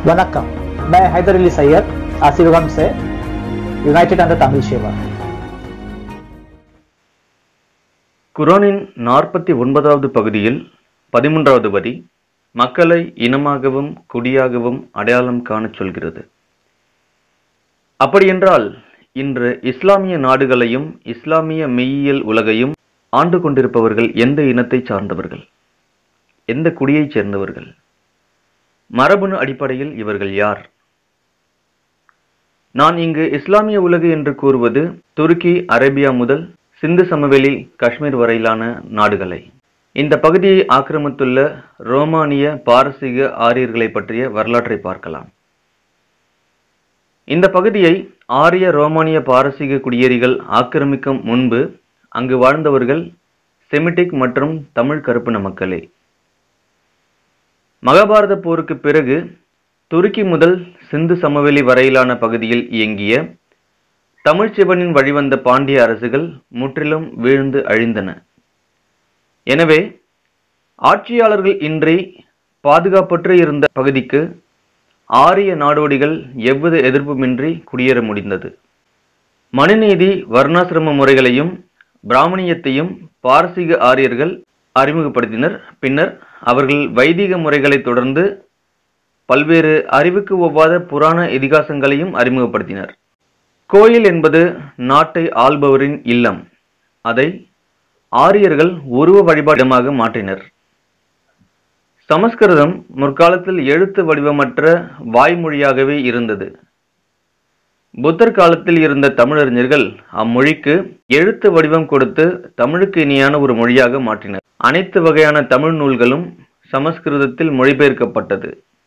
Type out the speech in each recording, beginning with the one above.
वनक्कम मैं हैदर अली सैयद आशीर्वाद से யுனைடெட் அந்த தமிழ் சேவா குரானின் நாற்பத்தி ஒன்பதாவது பகுதியில் பதிமூன்றாவது வரி மக்களை இனமாகவும் குடியாகவும் அடையாளம் காணச் சொல்கிறது அப்படியென்றால் இன்று இஸ்லாமிய நாடுகளையும் இஸ்லாமிய மெய்யியல் உலகையும் ஆண்டு கொண்டிருப்பவர்கள் எந்த இனத்தை சார்ந்தவர்கள் எந்த குடியைச் சேர்ந்தவர்கள் மரபணு அடிப்படையில் இவர்கள் யார் நான் இங்கு இஸ்லாமிய உலகு என்று கூறுவது துருக்கி அரேபியா முதல் சிந்து சமவெளி காஷ்மீர் வரையிலான நாடுகளை இந்த பகுதியை ஆக்கிரமித்துள்ள ரோமானிய பாரசீக ஆரியர்களை பற்றிய வரலாற்றை பார்க்கலாம் இந்த பகுதியை ஆரிய ரோமானிய பாரசீக குடியேறிகள் ஆக்கிரமிக்கும் முன்பு அங்கு வாழ்ந்தவர்கள் செமிட்டிக் மற்றும் தமிழ் கருப்பின மக்களே மகாபாரத போருக்கு பிறகு துருக்கி முதல் சிந்து சமவெளி வரையிலான பகுதியில் இயங்கிய தமிழ்ச் சிவனின் வழிவந்த பாண்டிய அரசுகள் முற்றிலும் வீழ்ந்து அழிந்தன எனவே ஆட்சியாளர்கள் இன்றி பாதுகாப்பற்று இருந்த பகுதிக்கு ஆரிய நாடோடிகள் எவ்வித எதிர்ப்புமின்றி குடியேற முடிந்தது மனுநீதி வர்ணாசிரம முறைகளையும் பிராமணியத்தையும் பாரசீக ஆரியர்கள் அறிமுகப்படுத்தினர் பின்னர் அவர்கள் வைதிக முறைகளை தொடர்ந்து பல்வேறு அறிவுக்கு ஒவ்வாத புராண இதிகாசங்களையும் அறிமுகப்படுத்தினர் கோயில் என்பது நாட்டை ஆள்பவரின் இல்லம் அதை ஆரியர்கள் உருவ வழிபாடமாக மாற்றினர் சமஸ்கிருதம் முற்காலத்தில் எழுத்து வடிவமற்ற வாய்மொழியாகவே இருந்தது புத்தர் காலத்தில் இருந்த தமிழறிஞர்கள் அம்மொழிக்கு எழுத்து வடிவம் கொடுத்து தமிழுக்கு இனியான ஒரு மொழியாக மாற்றினர் அனைத்து வகையான தமிழ் நூல்களும் சமஸ்கிருதத்தில் மொழிபெயர்க்கப்பட்டது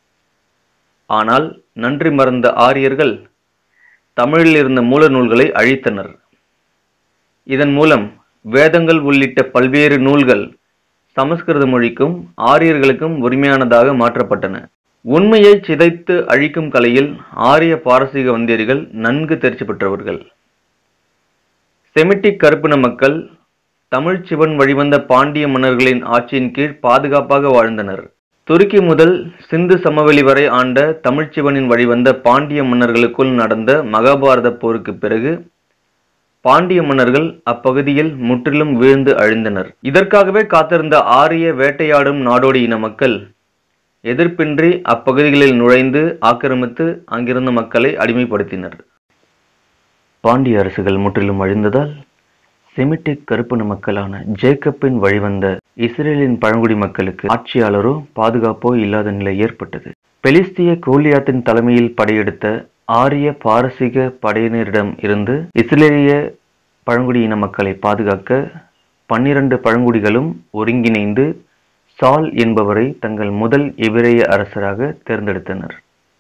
ஆனால் நன்றி மறந்த ஆரியர்கள் தமிழில் இருந்த மூல நூல்களை அழித்தனர் இதன் மூலம் வேதங்கள் உள்ளிட்ட பல்வேறு நூல்கள் சமஸ்கிருத மொழிக்கும் ஆரியர்களுக்கும் உரிமையானதாக மாற்றப்பட்டன உண்மையை சிதைத்து அழிக்கும் கலையில் ஆரிய பாரசீக வந்தியர்கள் நன்கு தேர்ச்சி பெற்றவர்கள் செமிட்டிக் கருப்பின மக்கள் தமிழ் சிவன் வழிவந்த பாண்டிய மன்னர்களின் ஆட்சியின் கீழ் பாதுகாப்பாக வாழ்ந்தனர் துருக்கி முதல் சிந்து சமவெளி வரை ஆண்ட தமிழ்ச்சிவனின் வழிவந்த பாண்டிய மன்னர்களுக்குள் நடந்த மகாபாரத போருக்கு பிறகு பாண்டிய மன்னர்கள் அப்பகுதியில் முற்றிலும் வீழ்ந்து அழிந்தனர் இதற்காகவே காத்திருந்த ஆரிய வேட்டையாடும் நாடோடி இன மக்கள் எதிர்ப்பின்றி அப்பகுதிகளில் நுழைந்து ஆக்கிரமித்து அங்கிருந்த மக்களை அடிமைப்படுத்தினர் பாண்டிய அரசுகள் முற்றிலும் அழிந்ததால் செமிட்டிக் கருப்பின மக்களான ஜேக்கப்பின் வழிவந்த இஸ்ரேலின் பழங்குடி மக்களுக்கு ஆட்சியாளரோ பாதுகாப்போ இல்லாத நிலை ஏற்பட்டது பெலிஸ்திய கோலியாத்தின் தலைமையில் படையெடுத்த ஆரிய பாரசீக படையினரிடம் இருந்து இஸ்ரேலிய பழங்குடியின மக்களை பாதுகாக்க பன்னிரண்டு பழங்குடிகளும் ஒருங்கிணைந்து சால் என்பவரை தங்கள் முதல் எபிரேய அரசராக தேர்ந்தெடுத்தனர்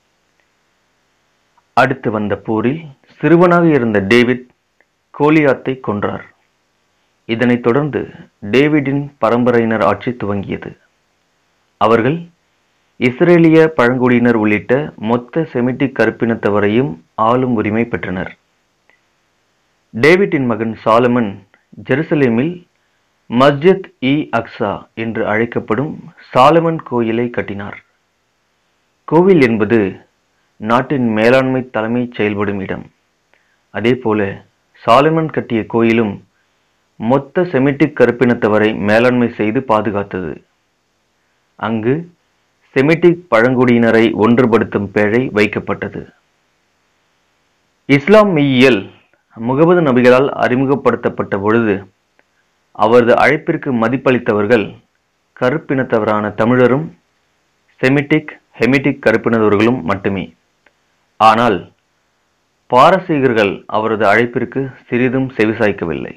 அடுத்து வந்த போரில் சிறுவனாக இருந்த டேவிட் கோலியாத்தை கொன்றார் இதனைத் தொடர்ந்து டேவிடின் பரம்பரையினர் ஆட்சி துவங்கியது அவர்கள் இஸ்ரேலிய பழங்குடியினர் உள்ளிட்ட மொத்த செமிட்டிக் கருப்பினத்தவரையும் ஆளும் உரிமை பெற்றனர் டேவிட்டின் மகன் சாலமன் ஜெருசலேமில் மஸ்ஜித் இ அக்ஸா என்று அழைக்கப்படும் சாலமன் கோயிலை கட்டினார் கோவில் என்பது நாட்டின் மேலாண்மை தலைமை செயல்படும் இடம் அதேபோல சாலமன் கட்டிய கோயிலும் மொத்த செமிட்டிக் கருப்பினத்தவரை மேலாண்மை செய்து பாதுகாத்தது அங்கு செமிட்டிக் பழங்குடியினரை ஒன்றுபடுத்தும் பேழை வைக்கப்பட்டது இஸ்லாம் மெய்யியல் முகமது நபிகளால் அறிமுகப்படுத்தப்பட்ட பொழுது அவரது அழைப்பிற்கு மதிப்பளித்தவர்கள் கருப்பினத்தவரான தமிழரும் செமிட்டிக் ஹெமிட்டிக் கருப்பினத்தவர்களும் மட்டுமே ஆனால் பாரசீகர்கள் அவரது அழைப்பிற்கு சிறிதும் செவிசாய்க்கவில்லை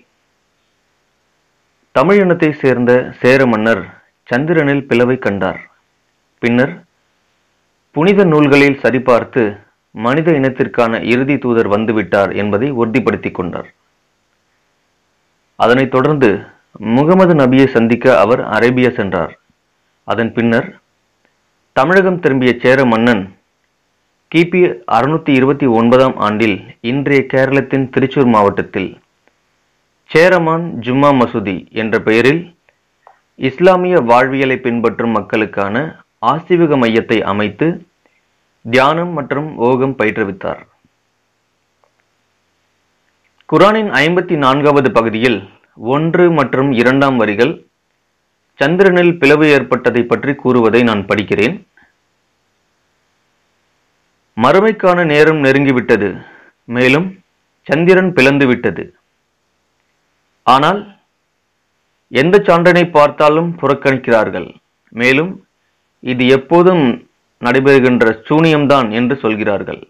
தமிழ் இனத்தை சேர்ந்த சேர மன்னர் சந்திரனில் பிளவை கண்டார் பின்னர் புனித நூல்களில் சரிபார்த்து மனித இனத்திற்கான இறுதி தூதர் வந்துவிட்டார் என்பதை உறுதிப்படுத்திக் கொண்டார் அதனைத் தொடர்ந்து முகமது நபியை சந்திக்க அவர் அரேபியா சென்றார் அதன் பின்னர் தமிழகம் திரும்பிய சேர மன்னன் கிபி அறுநூத்தி இருபத்தி ஒன்பதாம் ஆண்டில் இன்றைய கேரளத்தின் திருச்சூர் மாவட்டத்தில் சேரமான் ஜும்மா மசூதி என்ற பெயரில் இஸ்லாமிய வாழ்வியலை பின்பற்றும் மக்களுக்கான ஆசிவக மையத்தை அமைத்து தியானம் மற்றும் ஓகம் பயிற்றுவித்தார் குரானின் ஐம்பத்தி நான்காவது பகுதியில் ஒன்று மற்றும் இரண்டாம் வரிகள் சந்திரனில் பிளவு ஏற்பட்டதை பற்றி கூறுவதை நான் படிக்கிறேன் மறுமைக்கான நேரம் நெருங்கிவிட்டது மேலும் சந்திரன் பிளந்து விட்டது ஆனால் எந்த சான்றனை பார்த்தாலும் புறக்கணிக்கிறார்கள் மேலும் இது எப்போதும் நடைபெறுகின்ற சூனியம்தான் என்று சொல்கிறார்கள்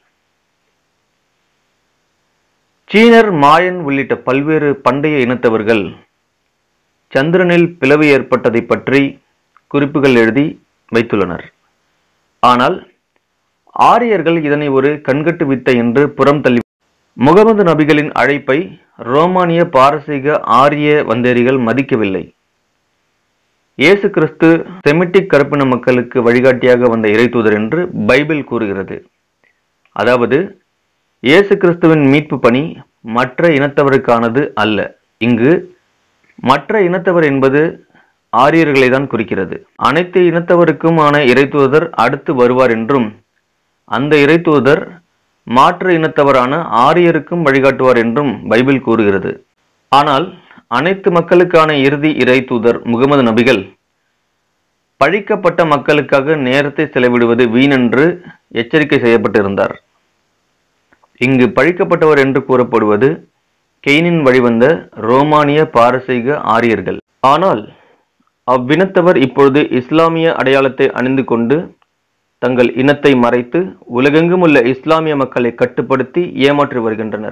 சீனர் மாயன் உள்ளிட்ட பல்வேறு பண்டைய இனத்தவர்கள் சந்திரனில் பிளவு ஏற்பட்டதை பற்றி குறிப்புகள் எழுதி வைத்துள்ளனர் ஆனால் ஆரியர்கள் இதனை ஒரு கண்கட்டு வித்தை என்று புறம் தள்ளி முகமது நபிகளின் அழைப்பை ரோமானிய பாரசீக ஆரிய வந்தேரிகள் மதிக்கவில்லை இயேசு கிறிஸ்து செமிட்டிக் கருப்பின மக்களுக்கு வழிகாட்டியாக வந்த இறைத்தூதர் என்று பைபிள் கூறுகிறது அதாவது இயேசு கிறிஸ்துவின் மீட்பு பணி மற்ற இனத்தவருக்கானது அல்ல இங்கு மற்ற இனத்தவர் என்பது ஆரியர்களை தான் குறிக்கிறது அனைத்து இனத்தவருக்குமான இறைத்தூதர் அடுத்து வருவார் என்றும் அந்த இறைத்தூதர் மாற்று இனத்தவரான ஆரியருக்கும் வழிகாட்டுவார் என்றும் பைபிள் கூறுகிறது ஆனால் அனைத்து மக்களுக்கான இறுதி இறைத்தூதர் முகமது நபிகள் பழிக்கப்பட்ட மக்களுக்காக நேரத்தை செலவிடுவது வீணென்று எச்சரிக்கை செய்யப்பட்டிருந்தார் இங்கு பழிக்கப்பட்டவர் என்று கூறப்படுவது கெய்னின் வழிவந்த ரோமானிய பாரசீக ஆரியர்கள் ஆனால் அவ்வினத்தவர் இப்பொழுது இஸ்லாமிய அடையாளத்தை அணிந்து கொண்டு தங்கள் இனத்தை மறைத்து உலகெங்கும் உள்ள இஸ்லாமிய மக்களை கட்டுப்படுத்தி ஏமாற்றி வருகின்றனர்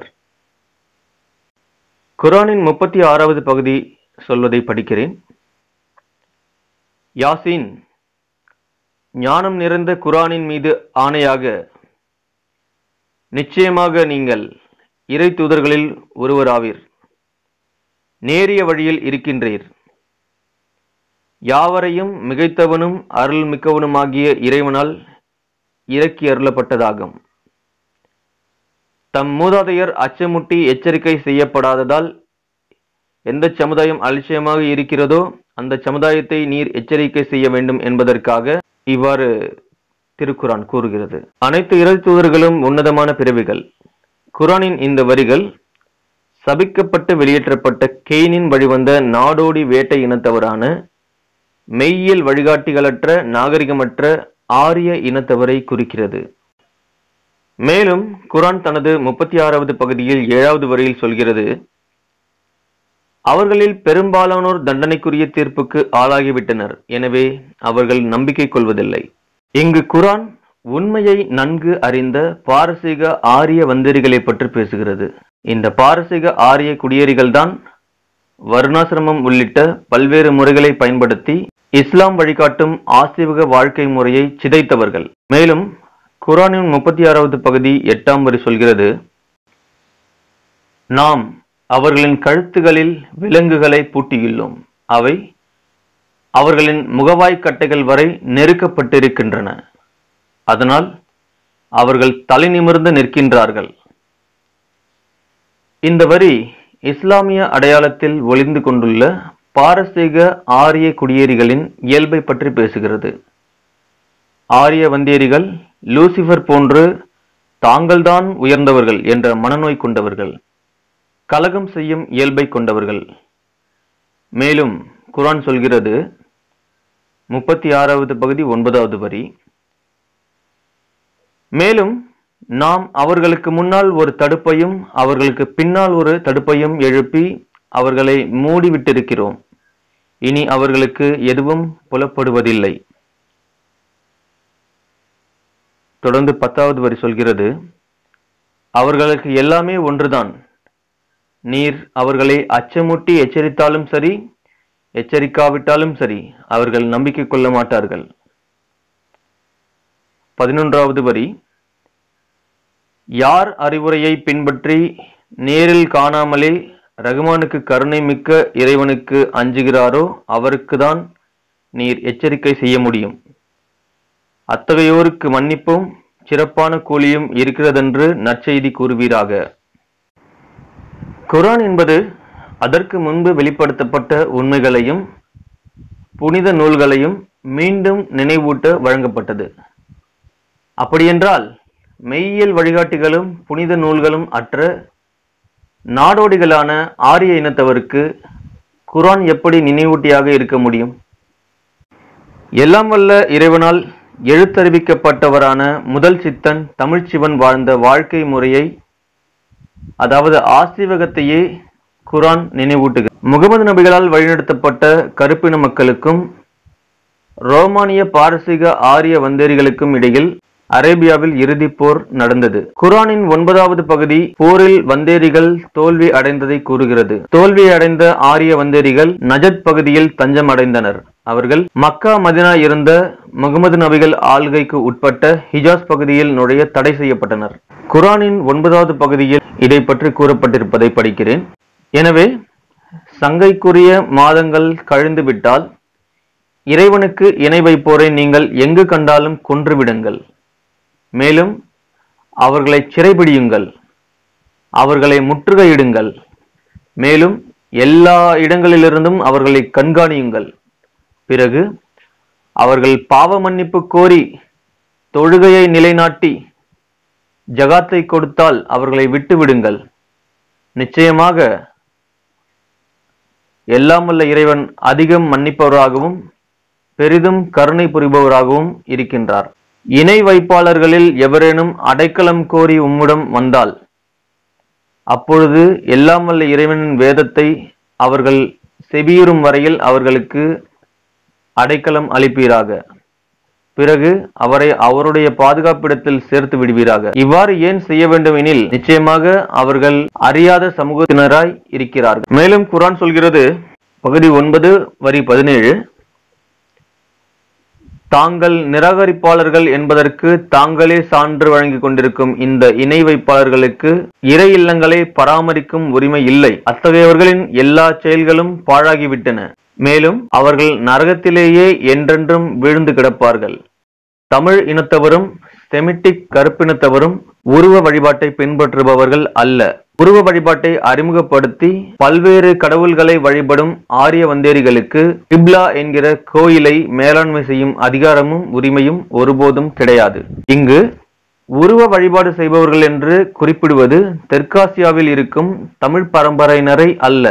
குரானின் முப்பத்தி ஆறாவது பகுதி சொல்வதை படிக்கிறேன் யாசின் ஞானம் நிறைந்த குரானின் மீது ஆணையாக நிச்சயமாக நீங்கள் இறை தூதர்களில் ஒருவராவீர் நேரிய வழியில் இருக்கின்றீர் யாவரையும் மிகைத்தவனும் அருள் மிக்கவனுமாகிய இறைவனால் இறக்கி அருளப்பட்டதாகும் தம் மூதாதையர் அச்சமுட்டி எச்சரிக்கை செய்யப்படாததால் எந்த சமுதாயம் அலட்சியமாக இருக்கிறதோ அந்த சமுதாயத்தை நீர் எச்சரிக்கை செய்ய வேண்டும் என்பதற்காக இவ்வாறு திருக்குரான் கூறுகிறது அனைத்து இறை தூதர்களும் உன்னதமான பிறவிகள் குரானின் இந்த வரிகள் சபிக்கப்பட்டு வெளியேற்றப்பட்ட கெய்னின் வழிவந்த நாடோடி வேட்டை இனத்தவரான மெய்யியல் வழிகாட்டிகளற்ற நாகரிகமற்ற ஆரிய இனத்தவரை குறிக்கிறது மேலும் குரான் தனது முப்பத்தி ஆறாவது பகுதியில் ஏழாவது வரியில் சொல்கிறது அவர்களில் பெரும்பாலானோர் தண்டனைக்குரிய தீர்ப்புக்கு ஆளாகிவிட்டனர் எனவே அவர்கள் நம்பிக்கை கொள்வதில்லை இங்கு குரான் உண்மையை நன்கு அறிந்த பாரசீக ஆரிய வந்தேரிகளை பற்றி பேசுகிறது இந்த பாரசீக ஆரிய குடியேறிகள்தான் வருணாசிரமம் உள்ளிட்ட பல்வேறு முறைகளை பயன்படுத்தி இஸ்லாம் வழிகாட்டும் ஆசிவக வாழ்க்கை முறையை சிதைத்தவர்கள் மேலும் குரானின் முப்பத்தி ஆறாவது பகுதி எட்டாம் வரி சொல்கிறது நாம் அவர்களின் கழுத்துகளில் விலங்குகளை பூட்டியுள்ளோம் அவை அவர்களின் முகவாய் கட்டைகள் வரை நெருக்கப்பட்டிருக்கின்றன அதனால் அவர்கள் தலை நிமிர்ந்து நிற்கின்றார்கள் இந்த வரி இஸ்லாமிய அடையாளத்தில் ஒளிந்து கொண்டுள்ள பாரசீக ஆரிய குடியேறிகளின் இயல்பை பற்றி பேசுகிறது ஆரிய வந்தேரிகள் லூசிபர் போன்று தாங்கள்தான் உயர்ந்தவர்கள் என்ற மனநோய் கொண்டவர்கள் கலகம் செய்யும் இயல்பை கொண்டவர்கள் மேலும் குரான் சொல்கிறது முப்பத்தி ஆறாவது பகுதி ஒன்பதாவது வரி மேலும் நாம் அவர்களுக்கு முன்னால் ஒரு தடுப்பையும் அவர்களுக்கு பின்னால் ஒரு தடுப்பையும் எழுப்பி அவர்களை மூடிவிட்டிருக்கிறோம் இனி அவர்களுக்கு எதுவும் புலப்படுவதில்லை தொடர்ந்து பத்தாவது வரி சொல்கிறது அவர்களுக்கு எல்லாமே ஒன்றுதான் நீர் அவர்களை அச்சமூட்டி எச்சரித்தாலும் சரி எச்சரிக்காவிட்டாலும் சரி அவர்கள் நம்பிக்கை கொள்ள மாட்டார்கள் பதினொன்றாவது வரி யார் அறிவுரையை பின்பற்றி நேரில் காணாமலே ரகுமானுக்கு கருணை மிக்க இறைவனுக்கு அஞ்சுகிறாரோ அவருக்குதான் நீர் எச்சரிக்கை செய்ய முடியும் அத்தகையோருக்கு மன்னிப்பும் சிறப்பான கூலியும் இருக்கிறதென்று நற்செய்தி கூறுவீராக குரான் என்பது அதற்கு முன்பு வெளிப்படுத்தப்பட்ட உண்மைகளையும் புனித நூல்களையும் மீண்டும் நினைவூட்ட வழங்கப்பட்டது அப்படியென்றால் மெய்யியல் வழிகாட்டிகளும் புனித நூல்களும் அற்ற நாடோடிகளான ஆரிய இனத்தவருக்கு குர்ஆன் எப்படி நினைவூட்டியாக இருக்க முடியும் எல்லாம் வல்ல இறைவனால் எழுத்தறிவிக்கப்பட்டவரான முதல் சித்தன் தமிழ்ச்சிவன் வாழ்ந்த வாழ்க்கை முறையை அதாவது ஆசீவகத்தையே குர்ஆன் நினைவூட்டுகிறது முகமது நபிகளால் வழிநடத்தப்பட்ட கருப்பின மக்களுக்கும் ரோமானிய பாரசீக ஆரிய வந்தேரிகளுக்கும் இடையில் அரேபியாவில் இறுதிப் போர் நடந்தது குர்ஆனின் ஒன்பதாவது பகுதி போரில் வந்தேரிகள் தோல்வி அடைந்ததை கூறுகிறது தோல்வி அடைந்த ஆரிய வந்தேரிகள் நஜத் பகுதியில் தஞ்சம் அடைந்தனர் அவர்கள் மக்கா மதினா இருந்த முகமது நபிகள் ஆள்கைக்கு உட்பட்ட ஹிஜாஸ் பகுதியில் நுழைய தடை செய்யப்பட்டனர் குர்ஆனின் ஒன்பதாவது பகுதியில் இதை பற்றி கூறப்பட்டிருப்பதை படிக்கிறேன் எனவே சங்கைக்குரிய மாதங்கள் கழிந்துவிட்டால் இறைவனுக்கு இணை வைப்போரை நீங்கள் எங்கு கண்டாலும் கொன்றுவிடுங்கள் மேலும் அவர்களை சிறைபிடியுங்கள் அவர்களை முற்றுகையிடுங்கள் மேலும் எல்லா இடங்களிலிருந்தும் அவர்களை கண்காணியுங்கள் பிறகு அவர்கள் பாவ மன்னிப்பு கோரி தொழுகையை நிலைநாட்டி ஜகாத்தை கொடுத்தால் அவர்களை விட்டுவிடுங்கள் நிச்சயமாக எல்லாம் வல்ல இறைவன் அதிகம் மன்னிப்பவராகவும் பெரிதும் கருணை புரிபவராகவும் இருக்கின்றார் இணை வைப்பாளர்களில் எவரேனும் அடைக்கலம் கோரி உம்மிடம் வந்தால் அப்பொழுது எல்லாம் வல்ல இறைவனின் வேதத்தை அவர்கள் செவியுறும் வரையில் அவர்களுக்கு அடைக்கலம் அளிப்பீராக பிறகு அவரை அவருடைய பாதுகாப்பிடத்தில் சேர்த்து விடுவீராக இவ்வாறு ஏன் செய்ய வேண்டும் எனில் நிச்சயமாக அவர்கள் அறியாத சமூகத்தினராய் இருக்கிறார்கள் மேலும் குர்ஆன் சொல்கிறது பகுதி ஒன்பது வரி பதினேழு தாங்கள் நிராகரிப்பாளர்கள் என்பதற்கு தாங்களே சான்று வழங்கிக் கொண்டிருக்கும் இந்த இணை வைப்பாளர்களுக்கு இறை இல்லங்களை பராமரிக்கும் உரிமை இல்லை அத்தகையவர்களின் எல்லா செயல்களும் பாழாகிவிட்டன மேலும் அவர்கள் நரகத்திலேயே என்றென்றும் வீழ்ந்து கிடப்பார்கள் தமிழ் இனத்தவரும் செமிட்டிக் கருப்பினத்தவரும் உருவ வழிபாட்டை பின்பற்றுபவர்கள் அல்ல உருவ வழிபாட்டை அறிமுகப்படுத்தி பல்வேறு கடவுள்களை வழிபடும் ஆரிய வந்தேரிகளுக்கு கிப்லா என்கிற கோயிலை மேலாண்மை செய்யும் அதிகாரமும் உரிமையும் ஒருபோதும் கிடையாது இங்கு உருவ வழிபாடு செய்பவர்கள் என்று குறிப்பிடுவது தெற்காசியாவில் இருக்கும் தமிழ் பரம்பரையினரை அல்ல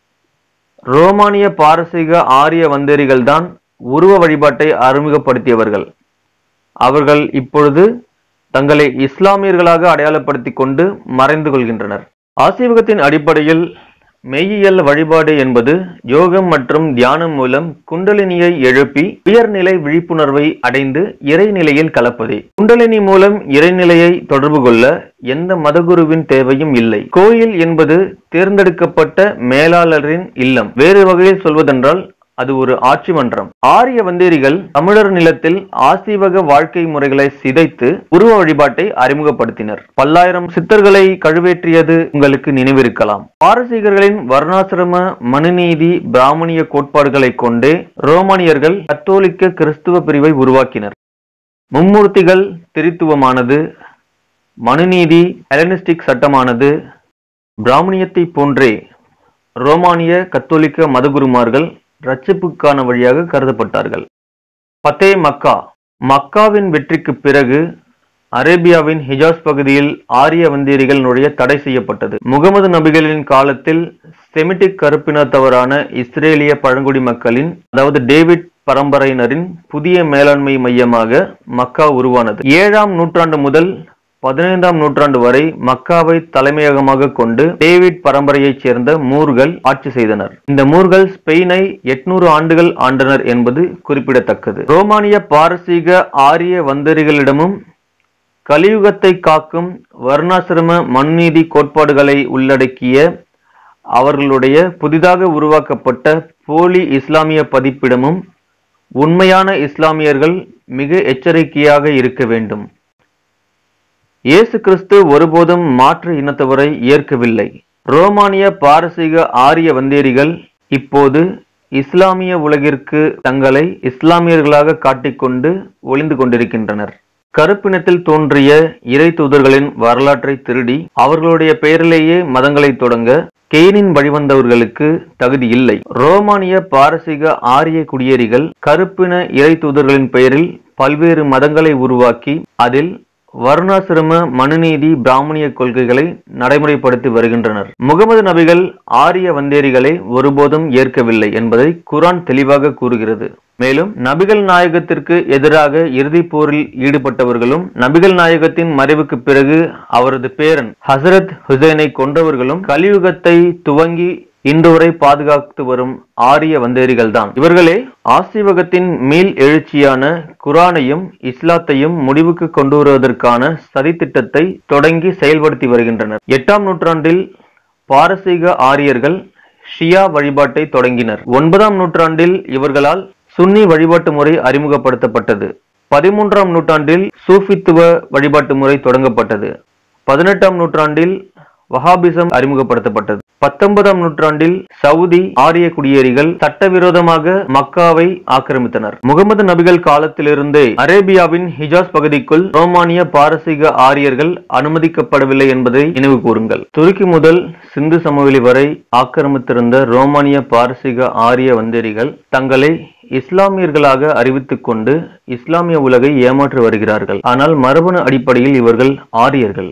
ரோமானிய பாரசீக ஆரிய வந்தேரிகள் தான் உருவ வழிபாட்டை அறிமுகப்படுத்தியவர்கள் அவர்கள் இப்பொழுது தங்களை இஸ்லாமியர்களாக அடையாளப்படுத்திக் கொண்டு மறைந்து கொள்கின்றனர் ஆசீவகத்தின் அடிப்படையில் மெய்யியல் வழிபாடு என்பது யோகம் மற்றும் தியானம் மூலம் குண்டலினியை எழுப்பி உயர்நிலை விழிப்புணர்வை அடைந்து இறைநிலையில் கலப்பதே குண்டலினி மூலம் இறைநிலையை தொடர்பு கொள்ள எந்த மதகுருவின் தேவையும் இல்லை கோயில் என்பது தேர்ந்தெடுக்கப்பட்ட மேலாளரின் இல்லம் வேறு வகையில் சொல்வதென்றால் அது ஒரு ஆட்சி மன்றம் ஆரிய வந்தேரிகள் தமிழர் நிலத்தில் ஆசீவக வாழ்க்கை முறைகளை சிதைத்து உருவ வழிபாட்டை அறிமுகப்படுத்தினர் பல்லாயிரம் சித்தர்களை கழுவேற்றியது உங்களுக்கு நினைவிருக்கலாம் பாரசீகர்களின் வர்ணாசிரம மனுநீதி பிராமணிய கோட்பாடுகளை கொண்டே ரோமானியர்கள் கத்தோலிக்க கிறிஸ்துவ பிரிவை உருவாக்கினர் மும்மூர்த்திகள் திரித்துவமானது மனுநீதி ஹெலனிஸ்டிக் சட்டமானது பிராமணியத்தை போன்றே ரோமானிய கத்தோலிக்க மதகுருமார்கள் ரட்சிப்புக்கான வழியாக கருதப்பட்டார்கள் பத்தே மக்கா மக்காவின் வெற்றிக்கு பிறகு அரேபியாவின் ஹிஜாஸ் பகுதியில் ஆரிய வந்தேரிகள் நுழைய தடை செய்யப்பட்டது முகமது நபிகளின் காலத்தில் செமிட்டிக் கருப்பினத்தவரான இஸ்ரேலிய பழங்குடி மக்களின் அதாவது டேவிட் பரம்பரையினரின் புதிய மேலாண்மை மையமாக மக்கா உருவானது ஏழாம் நூற்றாண்டு முதல் பதினைந்தாம் நூற்றாண்டு வரை மக்காவை தலைமையகமாக கொண்டு டேவிட் பரம்பரையைச் சேர்ந்த மூர்கள் ஆட்சி செய்தனர் இந்த மூர்கள் ஸ்பெயினை எட்நூறு ஆண்டுகள் ஆண்டனர் என்பது குறிப்பிடத்தக்கது ரோமானிய பாரசீக ஆரிய வந்தரிகளிடமும் கலியுகத்தை காக்கும் வர்ணாசிரம மண்நீதி கோட்பாடுகளை உள்ளடக்கிய அவர்களுடைய புதிதாக உருவாக்கப்பட்ட போலி இஸ்லாமிய பதிப்பிடமும் உண்மையான இஸ்லாமியர்கள் மிக எச்சரிக்கையாக இருக்க வேண்டும் இயேசு கிறிஸ்து ஒருபோதும் மாற்று இனத்தவரை ஏற்கவில்லை ரோமானிய பாரசீக ஆரிய வந்தேரிகள் இப்போது இஸ்லாமிய உலகிற்கு தங்களை இஸ்லாமியர்களாக காட்டிக்கொண்டு ஒளிந்து கொண்டிருக்கின்றனர் கருப்பினத்தில் தோன்றிய இறை தூதர்களின் வரலாற்றை திருடி அவர்களுடைய பெயரிலேயே மதங்களை தொடங்க கெய்னின் வழிவந்தவர்களுக்கு தகுதி இல்லை ரோமானிய பாரசீக ஆரிய குடியேறிகள் கருப்பின இறை தூதர்களின் பெயரில் பல்வேறு மதங்களை உருவாக்கி அதில் வர்ணாசிரம மனுநீதி பிராமணிய கொள்கைகளை நடைமுறைப்படுத்தி வருகின்றனர் முகமது நபிகள் ஆரிய வந்தேரிகளை ஒருபோதும் ஏற்கவில்லை என்பதை குரான் தெளிவாக கூறுகிறது மேலும் நபிகள் நாயகத்திற்கு எதிராக இறுதிப் போரில் ஈடுபட்டவர்களும் நபிகள் நாயகத்தின் மறைவுக்கு பிறகு அவரது பேரன் ஹசரத் ஹுசைனை கொன்றவர்களும் கலியுகத்தை துவங்கி இன்று வரை பாதுகாத்து வரும் ஆரிய வந்தேரிகள்தான் இவர்களே ஆசிவகத்தின் மீள் எழுச்சியான குரானையும் இஸ்லாத்தையும் முடிவுக்கு கொண்டு வருவதற்கான சதித்திட்டத்தை தொடங்கி செயல்படுத்தி வருகின்றனர் எட்டாம் நூற்றாண்டில் பாரசீக ஆரியர்கள் ஷியா வழிபாட்டை தொடங்கினர் ஒன்பதாம் நூற்றாண்டில் இவர்களால் சுன்னி வழிபாட்டு முறை அறிமுகப்படுத்தப்பட்டது பதிமூன்றாம் நூற்றாண்டில் சூஃபித்துவ வழிபாட்டு முறை தொடங்கப்பட்டது பதினெட்டாம் நூற்றாண்டில் வஹாபிசம் அறிமுகப்படுத்தப்பட்டது பத்தொன்பதாம் நூற்றாண்டில் சவுதி ஆரிய குடியேறிகள் சட்டவிரோதமாக மக்காவை ஆக்கிரமித்தனர் முகமது நபிகள் காலத்திலிருந்தே அரேபியாவின் ஹிஜாஸ் பகுதிக்குள் ரோமானிய பாரசீக ஆரியர்கள் அனுமதிக்கப்படவில்லை என்பதை நினைவு கூறுங்கள் துருக்கி முதல் சிந்து சமவெளி வரை ஆக்கிரமித்திருந்த ரோமானிய பாரசீக ஆரிய வந்தேரிகள் தங்களை இஸ்லாமியர்களாக அறிவித்துக் கொண்டு இஸ்லாமிய உலகை ஏமாற்றி வருகிறார்கள் ஆனால் மரபணு அடிப்படையில் இவர்கள் ஆரியர்கள்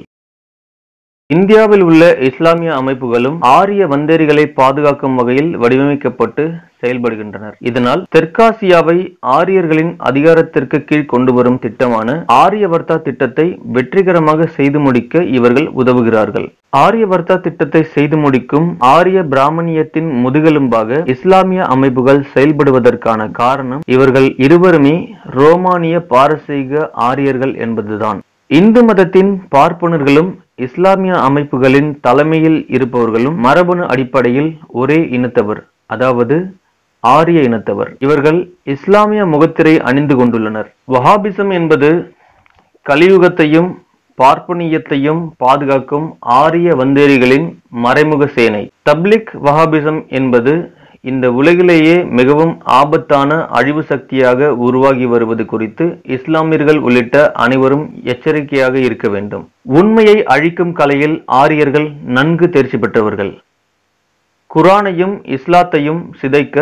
இந்தியாவில் உள்ள இஸ்லாமிய அமைப்புகளும் ஆரிய வந்தேரிகளை பாதுகாக்கும் வகையில் வடிவமைக்கப்பட்டு செயல்படுகின்றனர் இதனால் தெற்காசியாவை ஆரியர்களின் அதிகாரத்திற்கு கீழ் கொண்டு வரும் திட்டமான ஆரியவர்த்தா திட்டத்தை வெற்றிகரமாக செய்து முடிக்க இவர்கள் உதவுகிறார்கள் ஆரியவர்த்தா திட்டத்தை செய்து முடிக்கும் ஆரிய பிராமணியத்தின் முதுகெலும்பாக இஸ்லாமிய அமைப்புகள் செயல்படுவதற்கான காரணம் இவர்கள் இருவருமே ரோமானிய பாரசீக ஆரியர்கள் என்பதுதான் இந்து மதத்தின் பார்ப்பனர்களும் இஸ்லாமிய அமைப்புகளின் தலைமையில் இருப்பவர்களும் மரபணு அடிப்படையில் ஒரே இனத்தவர் அதாவது ஆரிய இனத்தவர் இவர்கள் இஸ்லாமிய முகத்திரை அணிந்து கொண்டுள்ளனர் வஹாபிசம் என்பது கலியுகத்தையும் பார்ப்பனியத்தையும் பாதுகாக்கும் ஆரிய வந்தேரிகளின் மறைமுக சேனை தப்லிக் வஹாபிசம் என்பது இந்த உலகிலேயே மிகவும் ஆபத்தான அழிவு சக்தியாக உருவாகி வருவது குறித்து இஸ்லாமியர்கள் உள்ளிட்ட அனைவரும் எச்சரிக்கையாக இருக்க வேண்டும் உண்மையை அழிக்கும் கலையில் ஆரியர்கள் நன்கு தேர்ச்சி பெற்றவர்கள் குரானையும் இஸ்லாத்தையும் சிதைக்க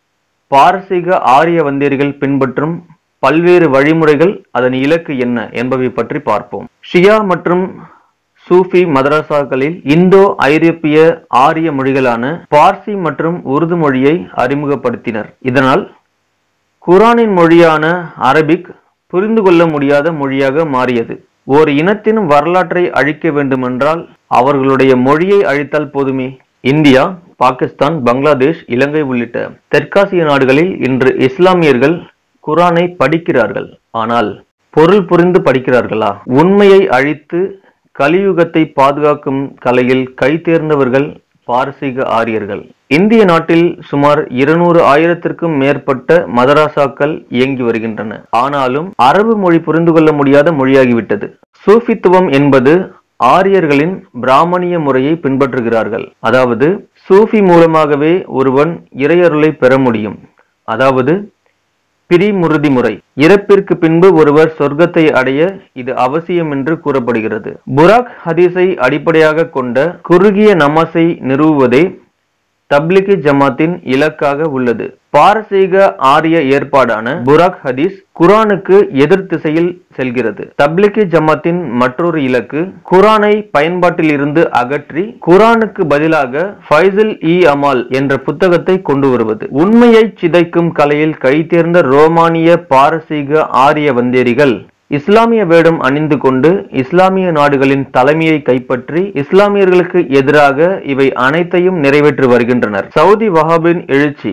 பாரசீக ஆரிய வந்தேரிகள் பின்பற்றும் பல்வேறு வழிமுறைகள் அதன் இலக்கு என்ன என்பவை பற்றி பார்ப்போம் ஷியா மற்றும் சூஃபி மதரசாக்களில் இந்தோ ஐரோப்பிய ஆரிய மொழிகளான பார்சி மற்றும் உருது மொழியை அறிமுகப்படுத்தினர் இதனால் குரானின் மொழியான அரபிக் புரிந்து கொள்ள முடியாத மொழியாக மாறியது ஒரு இனத்தின் வரலாற்றை அழிக்க வேண்டுமென்றால் அவர்களுடைய மொழியை அழித்தால் போதுமே இந்தியா பாகிஸ்தான் பங்களாதேஷ் இலங்கை உள்ளிட்ட தெற்காசிய நாடுகளில் இன்று இஸ்லாமியர்கள் குரானை படிக்கிறார்கள் ஆனால் பொருள் புரிந்து படிக்கிறார்களா உண்மையை அழித்து கலியுகத்தை பாதுகாக்கும் கலையில் கைதேர்ந்தவர்கள் பாரசீக ஆரியர்கள் இந்திய நாட்டில் சுமார் இருநூறு ஆயிரத்திற்கும் மேற்பட்ட மதராசாக்கள் இயங்கி வருகின்றன ஆனாலும் அரபு மொழி புரிந்து கொள்ள முடியாத மொழியாகிவிட்டது சூஃபித்துவம் என்பது ஆரியர்களின் பிராமணிய முறையை பின்பற்றுகிறார்கள் அதாவது சூஃபி மூலமாகவே ஒருவன் இறையருளை பெற முடியும் அதாவது பிரிமுறுதி முறை இறப்பிற்கு பின்பு ஒருவர் சொர்க்கத்தை அடைய இது அவசியம் என்று கூறப்படுகிறது புராக் ஹதீஸை அடிப்படையாக கொண்ட குறுகிய நமாஸை நிறுவுவதே தப்லிகி ஜமாத்தின் இலக்காக உள்ளது பாரசீக ஆரிய ஏற்பாடான புராக் ஹதீஸ் குரானுக்கு எதிர் திசையில் செல்கிறது தப்லிகி ஜமாத்தின் மற்றொரு இலக்கு குரானை பயன்பாட்டில் இருந்து அகற்றி குரானுக்கு பதிலாக ஃபைசல் இ அமால் என்ற புத்தகத்தை கொண்டு வருவது உண்மையை சிதைக்கும் கலையில் கைதேர்ந்த ரோமானிய பாரசீக ஆரிய வந்தேரிகள் இஸ்லாமிய வேடம் அணிந்து கொண்டு இஸ்லாமிய நாடுகளின் தலைமையை கைப்பற்றி இஸ்லாமியர்களுக்கு எதிராக இவை அனைத்தையும் நிறைவேற்றி வருகின்றனர் சவுதி வஹாபின் எழுச்சி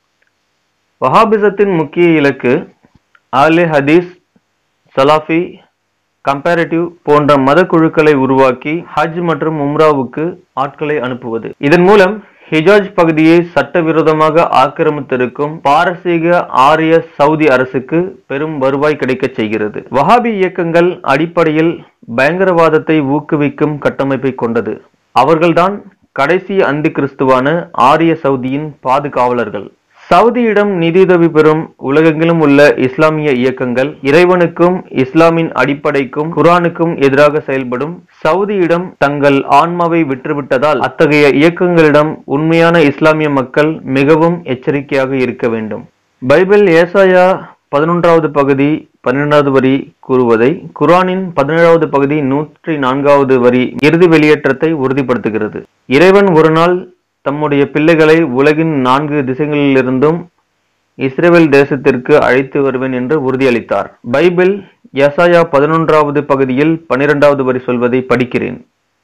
வஹாபிசத்தின் முக்கிய இலக்கு ஆலே ஹதீஸ் சலாஃபி கம்பேரிட்டிவ் போன்ற மத குழுக்களை உருவாக்கி ஹஜ் மற்றும் உம்ராவுக்கு ஆட்களை அனுப்புவது இதன் மூலம் ஹிஜாஜ் பகுதியை சட்டவிரோதமாக ஆக்கிரமித்திருக்கும் பாரசீக ஆரிய சவுதி அரசுக்கு பெரும் வருவாய் கிடைக்கச் செய்கிறது வஹாபி இயக்கங்கள் அடிப்படையில் பயங்கரவாதத்தை ஊக்குவிக்கும் கட்டமைப்பை கொண்டது அவர்கள்தான் கடைசி அந்தி கிறிஸ்துவான ஆரிய சவுதியின் பாதுகாவலர்கள் சவுதியிடம் நிதியுதவி பெறும் உலகெங்கிலும் உள்ள இஸ்லாமிய இயக்கங்கள் இறைவனுக்கும் இஸ்லாமின் அடிப்படைக்கும் குரானுக்கும் எதிராக செயல்படும் சவுதியிடம் தங்கள் ஆன்மாவை விற்றுவிட்டதால் அத்தகைய இயக்கங்களிடம் உண்மையான இஸ்லாமிய மக்கள் மிகவும் எச்சரிக்கையாக இருக்க வேண்டும் பைபிள் ஏசாயா பதினொன்றாவது பகுதி பன்னிரெண்டாவது வரி கூறுவதை குரானின் பதினேழாவது பகுதி நூற்றி நான்காவது வரி இறுதி வெளியேற்றத்தை உறுதிப்படுத்துகிறது இறைவன் ஒரு நாள் தம்முடைய பிள்ளைகளை உலகின் நான்கு திசைகளிலிருந்தும் இஸ்ரேல் தேசத்திற்கு அழைத்து வருவேன் என்று உறுதியளித்தார் பைபிள் யசாயா பதினொன்றாவது பகுதியில் பனிரெண்டாவது வரி சொல்வதை படிக்கிறேன்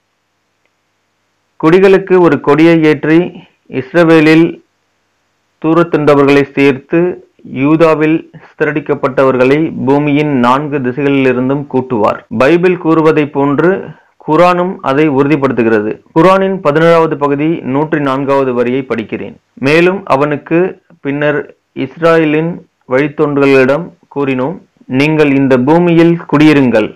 குடிகளுக்கு ஒரு கொடியை ஏற்றி இஸ்ரவேலில் தூரத்தின்றவர்களை சேர்த்து யூதாவில் சிதறடிக்கப்பட்டவர்களை பூமியின் நான்கு திசைகளிலிருந்தும் கூட்டுவார் பைபிள் கூறுவதைப் போன்று குரானும் அதை உறுதிப்படுத்துகிறது குரானின் பதினேழாவது பகுதி நூற்றி நான்காவது வரியை படிக்கிறேன் மேலும் அவனுக்கு பின்னர் இஸ்ராயலின் வழித்தோன்றல்களிடம் கூறினோம் நீங்கள் இந்த பூமியில் குடியிருங்கள்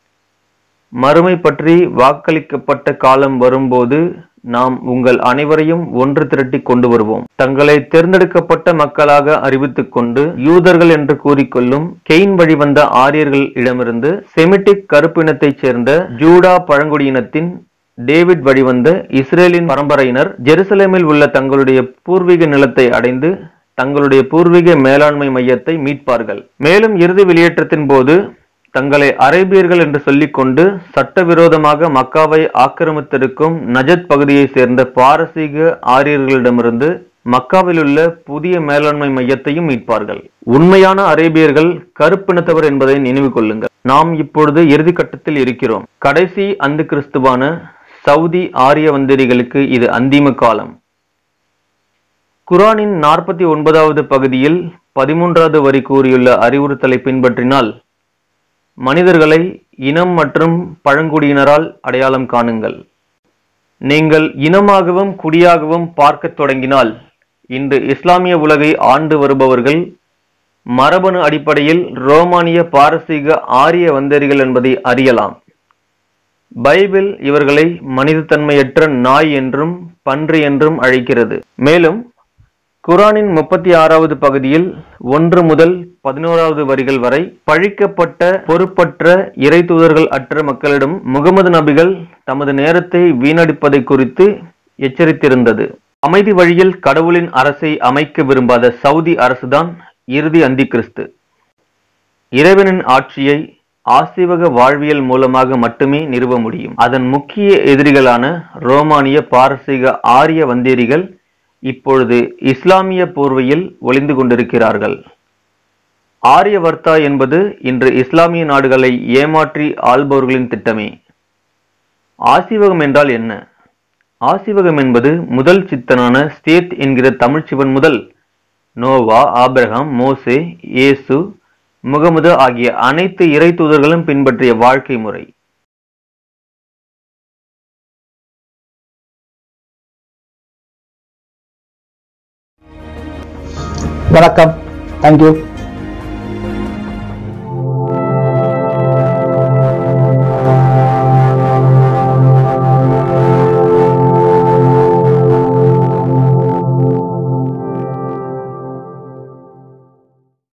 மறுமை பற்றி வாக்களிக்கப்பட்ட காலம் வரும்போது நாம் உங்கள் அனைவரையும் ஒன்று திரட்டி கொண்டு வருவோம் தங்களை தேர்ந்தெடுக்கப்பட்ட மக்களாக அறிவித்துக் கொண்டு யூதர்கள் என்று கூறிக்கொள்ளும் கெயின் வழிவந்த ஆரியர்கள் இடமிருந்து செமிட்டிக் கருப்பினத்தைச் சேர்ந்த ஜூடா பழங்குடியினத்தின் டேவிட் வழிவந்த இஸ்ரேலின் பரம்பரையினர் ஜெருசலேமில் உள்ள தங்களுடைய பூர்வீக நிலத்தை அடைந்து தங்களுடைய பூர்வீக மேலாண்மை மையத்தை மீட்பார்கள் மேலும் இறுதி வெளியேற்றத்தின் போது தங்களை அரேபியர்கள் என்று சொல்லிக்கொண்டு சட்டவிரோதமாக மக்காவை ஆக்கிரமித்திருக்கும் நஜத் பகுதியைச் சேர்ந்த பாரசீக ஆரியர்களிடமிருந்து மக்காவில் உள்ள புதிய மேலாண்மை மையத்தையும் மீட்பார்கள் உண்மையான அரேபியர்கள் கருப்பினத்தவர் என்பதை நினைவு கொள்ளுங்கள் நாம் இப்பொழுது இறுதி கட்டத்தில் இருக்கிறோம் கடைசி அந்து கிறிஸ்துவான சவுதி ஆரிய வந்தேரிகளுக்கு இது அந்திம காலம் குரானின் நாற்பத்தி ஒன்பதாவது பகுதியில் பதிமூன்றாவது வரி கூறியுள்ள அறிவுறுத்தலை பின்பற்றினால் மனிதர்களை இனம் மற்றும் பழங்குடியினரால் அடையாளம் காணுங்கள் நீங்கள் இனமாகவும் குடியாகவும் பார்க்கத் தொடங்கினால் இன்று இஸ்லாமிய உலகை ஆண்டு வருபவர்கள் மரபணு அடிப்படையில் ரோமானிய பாரசீக ஆரிய வந்தேரிகள் என்பதை அறியலாம் பைபிள் இவர்களை மனிதத்தன்மையற்ற நாய் என்றும் பன்றி என்றும் அழைக்கிறது மேலும் குரானின் முப்பத்தி ஆறாவது பகுதியில் ஒன்று முதல் பதினோராவது வரிகள் வரை பழிக்கப்பட்ட பொறுப்பற்ற இறை தூதர்கள் அற்ற மக்களிடம் முகமது நபிகள் தமது நேரத்தை வீணடிப்பதை குறித்து எச்சரித்திருந்தது அமைதி வழியில் கடவுளின் அரசை அமைக்க விரும்பாத சவுதி அரசுதான் இறுதி அந்தி கிறிஸ்து இறைவனின் ஆட்சியை ஆசிவக வாழ்வியல் மூலமாக மட்டுமே நிறுவ முடியும் அதன் முக்கிய எதிரிகளான ரோமானிய பாரசீக ஆரிய வந்தேரிகள் இப்பொழுது இஸ்லாமிய போர்வையில் ஒளிந்து கொண்டிருக்கிறார்கள் ஆரியவர்த்தா என்பது இன்று இஸ்லாமிய நாடுகளை ஏமாற்றி ஆள்பவர்களின் திட்டமே ஆசிவகம் என்றால் என்ன ஆசிவகம் என்பது முதல் சித்தனான ஸ்டேத் என்கிற தமிழ் சிவன் முதல் நோவா ஆபிரகாம் மோசே இயேசு முகமது ஆகிய அனைத்து இறை தூதர்களும் பின்பற்றிய வாழ்க்கை முறை வணக்கம் தேங்க்யூ